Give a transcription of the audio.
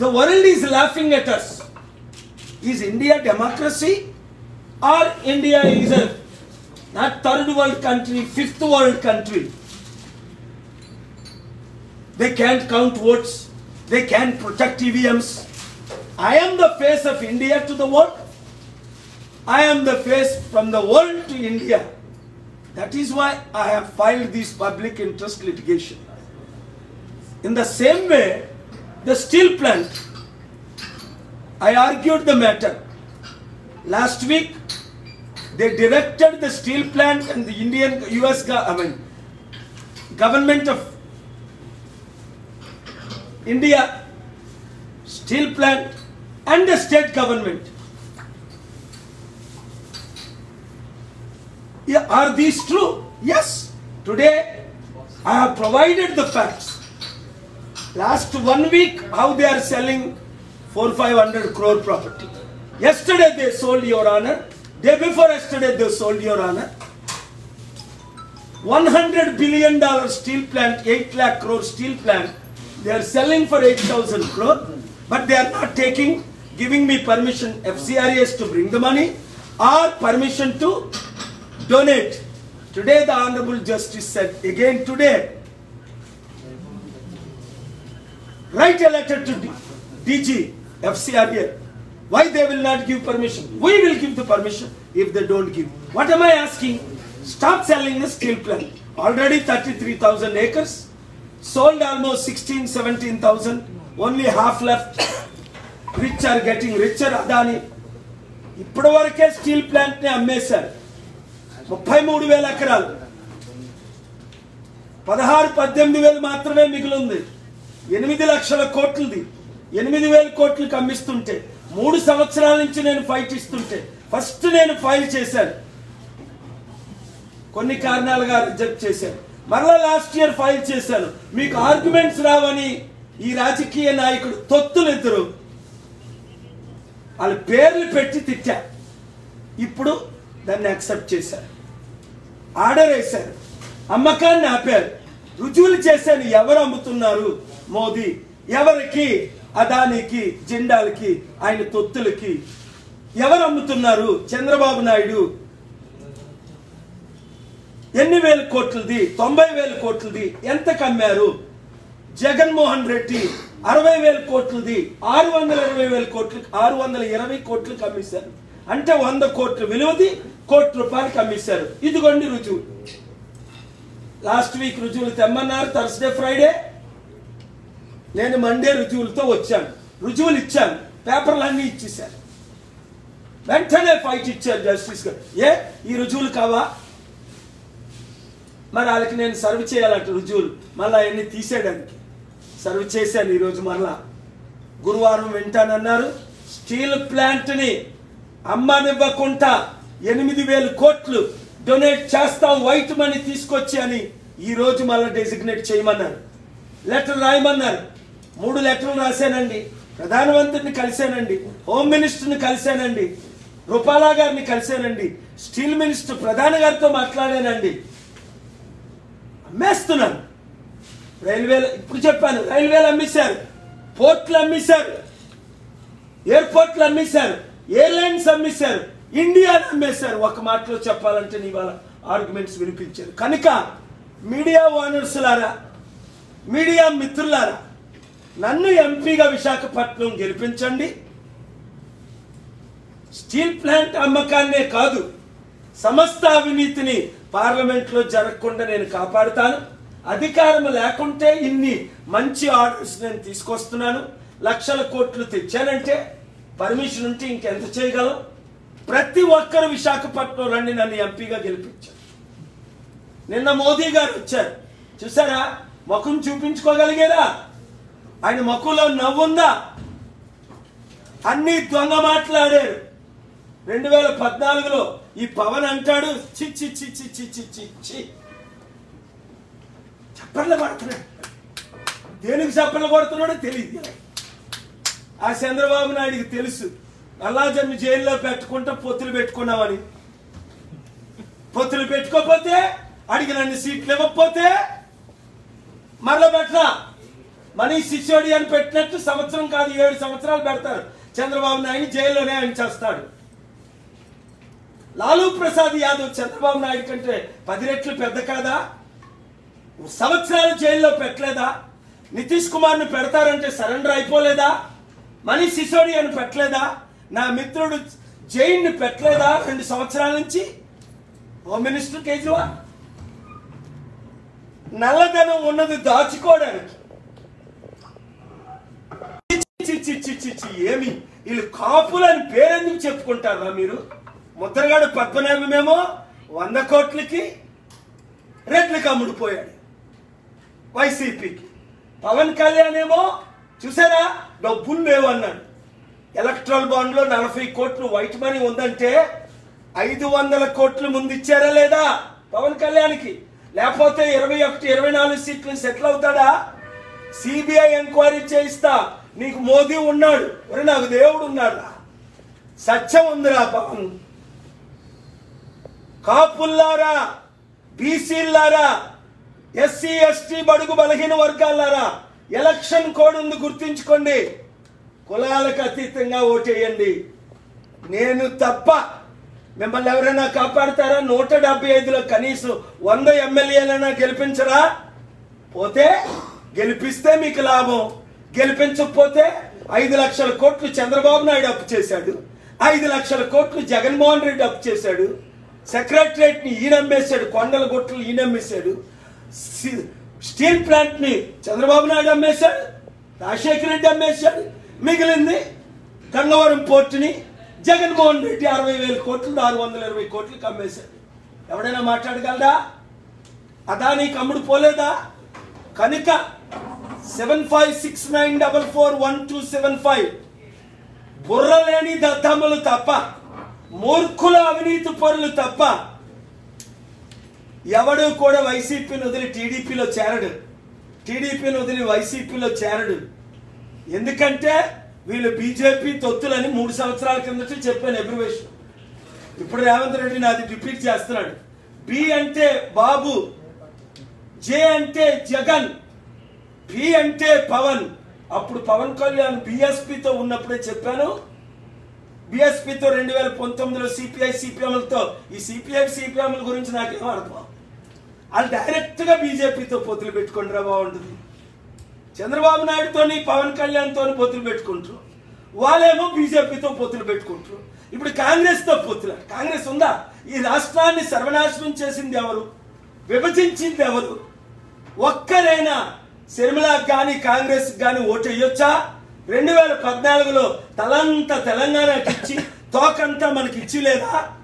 The world is laughing at us. Is India democracy or India is a not third world country, fifth world country? They can't count votes. They can't protect EVMs. I am the face of India to the world. I am the face from the world to India. That is why I have filed this public interest litigation. In the same way, the steel plant, I argued the matter. Last week, they directed the steel plant and the Indian US, go- I mean, government of India, steel plant and the state government. Yeah, are these true? Yes. Today, I have provided the facts. Last one week, how they are selling four five hundred crore property. Yesterday they sold your honor. Day before yesterday they sold your honor. 100 billion dollar steel plant, 8 lakh crore steel plant, they are selling for 8,000 crore, but they are not taking, giving me permission, FCRAS to bring the money or permission to donate. Today the Honorable Justice said, again today, write a letter to D- DG, FCRA. Why they will not give permission? We will give the permission if they don't give. What am I asking? Stop selling the steel plant. Already 33,000 acres. Sold almost 16, 17,000. Only half left. Rich are getting richer. Adani. ఇప్పటి వరకే steel plant ని అమ్మేశారు ముప్పై మూడు వేల ఎకరాలు పదహారు పద్దెనిమిది వేలు మాత్రమే మిగిలింది ఎనిమిది లక్షల కోట్లది ఎనిమిది వేల కోట్లకు అమ్మిస్తుంటే మూడు సంవత్సరాల నుంచి నేను ఫైట్ ఇస్తుంటే ఫస్ట్ నేను ఫైల్ చేశాను కొన్ని కారణాలుగా రిజెక్ట్ చేశాను మరలా లాస్ట్ ఇయర్ ఫైల్ చేశాను మీకు ఆర్గ్యుమెంట్స్ రావని ఈ రాజకీయ నాయకుడు తొత్తులు ఇద్దరు వాళ్ళ పేర్లు పెట్టి తిట్టా ఇప్పుడు దాన్ని యాక్సెప్ట్ చేశారు ఆర్డర్ వేశారు అమ్మకాన్ని ఆపారు రుజువులు చేశాను ఎవరు అమ్ముతున్నారు మోదీ ఎవరికి అదానికి జెండాలకి ఆయన తొత్తులకి ఎవరు అమ్ముతున్నారు చంద్రబాబు నాయుడు ఎన్ని వేల కోట్లది తొంభై వేల కోట్లది ఎంతకు అమ్మారు జగన్మోహన్ రెడ్డి అరవై వేల కోట్లది ఆరు వందల ఇరవై వేల కోట్లు ఆరు వందల ఇరవై కోట్లకు అమ్మేశారు అంటే వంద కోట్ల విలువది కోటి రూపాయలకి అమ్మేశారు ఇదిగోండి రుజువు లాస్ట్ వీక్ రుజువులు తెమ్మన్నారు థర్స్డే ఫ్రైడే నేను మండే రుజువులతో వచ్చాను రుజువులు ఇచ్చాను పేపర్లు అన్నీ ఇచ్చేశారు వెంటనే ఫైట్ ఇచ్చారు జస్టిస్ గారు ఏ ఈ రుజువులు కావా మరి వాళ్ళకి నేను సర్వ్ చేయాలంట రుజువులు మళ్ళీ అవన్నీ తీసేయడానికి సర్వ్ చేశాను ఈరోజు మరలా గురువారం వింటానన్నారు స్టీల్ ప్లాంట్ని అమ్మనివ్వకుండా ఎనిమిది వేలు కోట్లు డొనేట్ చేస్తాం వైట్ మనీ తీసుకొచ్చి అని ఈ రోజు మళ్ళీ డెసిగ్నేట్ చేయమన్నారు లెటర్ రాయమన్నారు మూడు లెటర్లు రాశానండి ప్రధానమంత్రిని కలిశానండి హోమ్ మినిస్టర్ని కలిశానండి రూపాలా గారిని కలిశానండి స్టీల్ మినిస్టర్ ప్రధాని గారితో మాట్లాడానండి అమ్మేస్తున్నాను రైల్వేలు ఇప్పుడు చెప్పాను రైల్వేలు అమ్మేశారు పోర్ట్లు అమ్మేశారు ఎయిర్పోర్ట్లు అమ్మేశారు ఎయిర్లైన్స్ అమ్మేశారు ఇండియాని అమ్మేశారు ఒక మాటలో చెప్పాలంటే నీ వాళ్ళ ఆర్గ్యుమెంట్స్ వినిపించారు కనుక మీడియా ఓనర్స్లారా మీడియా మిత్రులారా నన్ను ఎంపీగా విశాఖపట్నం గెలిపించండి స్టీల్ ప్లాంట్ అమ్మకాన్నే కాదు సమస్త అవినీతిని పార్లమెంట్లో జరగకుండా నేను కాపాడుతాను అధికారం లేకుంటే ఇన్ని మంచి ఆర్డర్స్ నేను తీసుకొస్తున్నాను లక్షల కోట్లు తెచ్చానంటే పర్మిషన్ ఉంటే ఇంకెంత చేయగలం ప్రతి ఒక్కరు విశాఖపట్నం రండి నన్ను ఎంపీగా గెలిపించారు నిన్న మోదీ గారు వచ్చారు చూసారా ముఖం చూపించుకోగలిగారా ఆయన ముఖంలో నవ్వుందా అన్ని దొంగ మాట్లాడారు రెండు వేల పద్నాలుగులో ఈ పవన్ అంటాడు చి చి చి చి చి చి చి చి చప్పర్లు కొడుతున్నాడు దేనికి చప్పర్లు కొడుతున్నాడో తెలియదు ఆ చంద్రబాబు నాయుడికి తెలుసు అల్లాజన్ను జైల్లో పెట్టుకుంటా పొత్తులు పెట్టుకున్నామని పొత్తులు పెట్టుకోకపోతే అడిగినన్ని సీట్లు ఇవ్వకపోతే మరల పెట్టరా మనీష్ సిసోడియా అని పెట్టినట్టు సంవత్సరం కాదు ఏడు సంవత్సరాలు పెడతారు చంద్రబాబు నాయుడు జైల్లోనే ఆయన చేస్తాడు లాలూ ప్రసాద్ యాదవ్ చంద్రబాబు నాయుడు కంటే పది రెట్లు పెద్ద కాదా సంవత్సరాలు జైల్లో పెట్టలేదా నితీష్ కుమార్ ని పెడతారంటే సరెండర్ అయిపోలేదా మనీష్ సిసోడియాను పెట్టలేదా నా మిత్రుడు జైన్ ని పెట్టలేదా రెండు సంవత్సరాల నుంచి హోమ్ మినిస్టర్ కేజ్రీవాల్ నల్లధనం ఉన్నది దాచుకోవడానికి చి, చి, చి, చి, చి, ఏమి వీళ్ళు కాపులని పేరెందుకు చెప్పుకుంటారా మీరు ముద్రగాడు పద్మనాభమేమో వంద కోట్లకి రెట్లకి అమ్ముడుపోయాడు వైసీపీకి పవన్ కళ్యాణ్ ఏమో చూసారా డబ్బులు లేవు అన్నాడు ఎలక్ట్రల్ బాండ్ లో నలభై కోట్లు వైట్ మనీ ఉందంటే ఐదు వందల కోట్లు ముందు ఇచ్చారా లేదా పవన్ కళ్యాణ్కి లేకపోతే ఇరవై ఒకటి ఇరవై నాలుగు సీట్లు సెటిల్ అవుతాడా సిబిఐ ఎంక్వైరీ చేయిస్తా నీకు మోదీ ఉన్నాడు ఒరే నాకు దేవుడు ఉన్నాడు సత్యం ఉందిరా పవన్ కాపుల్లారా బీసీలారా ఎస్సీ ఎస్టీ బడుగు బలహీన వర్గాలారా ఎలక్షన్ కోడ్ ఉంది గుర్తించుకోండి కులాలకు అతీతంగా ఓటేయండి నేను తప్ప మిమ్మల్ని ఎవరైనా కాపాడతారా నూట డెబ్బై ఐదులో కనీసం వంద ఎమ్మెల్యేలైనా గెలిపించరా పోతే గెలిపిస్తే మీకు లాభం గెలిపించకపోతే ఐదు లక్షల కోట్లు చంద్రబాబు నాయుడు అప్పు చేశాడు ఐదు లక్షల కోట్లు జగన్మోహన్ రెడ్డి అప్పు చేశాడు సెక్రటరేట్ ని ఈయన అమ్మేశాడు కొండల గుట్టలు ఈయన అమ్మేశాడు సి- స్టీల్ ప్లాంట్ ని చంద్రబాబు నాయుడు అమ్మేశాడు రాజశేఖర రెడ్డి అమ్మేశాడు మిగిలింది గంగవరం పోర్టుని జగన్మోహన్ రెడ్డి అరవై వేల కోట్లు నాలుగు వందల ఇరవై కోట్లకు అమ్మేశాడు ఎవడైనా మాట్లాడగలరా అదానికి అమ్ముడు పోలేదా కనుక seven five six nine double four one two seven five బుర్ర లేని దద్దమ్మలు తప్ప మూర్ఖుల అవినీతి పరులు తప్ప ఎవడు కూడా వైసీపీని వదిలి టీడీపీలో చేరడు టీడీపీని వదిలి వైసీపీలో చేరడు ఎందుకంటే వీళ్ళు బీజేపీ తొత్తులని మూడు సంవత్సరాల కిందట చెప్పాను ఎబ్రివేషన్ ఇప్పుడు రేవంత్ రెడ్డి నాది రిపీట్ చేస్తున్నాడు బి అంటే బాబు జే అంటే జగన్ పి అంటే పవన్ అప్పుడు పవన్ కళ్యాణ్ బిఎస్పితో ఉన్నప్పుడే చెప్పాను బిఎస్పితో రెండు వేల పంతొమ్మిదిలో సిపిఐ సిపిఎంలతో ఈ సిపిఐ సిపిఎంల గురించి నాకేం అర్థం వాళ్ళు డైరెక్ట్ గా బీజేపీతో పొత్తులు పెట్టుకుంటారా బాగుంటుంది చంద్రబాబు నాయుడుతోని పవన్ కళ్యాణ్ తోని పొత్తులు పెట్టుకుంటారు వాళ్ళేమో బీజేపీతో పొత్తులు పెట్టుకుంటారు ఇప్పుడు కాంగ్రెస్ తో పొత్తులు కాంగ్రెస్ ఉందా ఈ రాష్ట్రాన్ని సర్వనాశనం చేసింది ఎవరు విభజించింది ఎవరు ఒక్కరైనా శర్మిలకు కానీ కాంగ్రెస్ కానీ ఓటు వేయొచ్చా రెండు వేల పద్నాలుగులో తలంతా తెలంగాణకి ఇచ్చి తోకంతా మనకి ఇచ్చి లేదా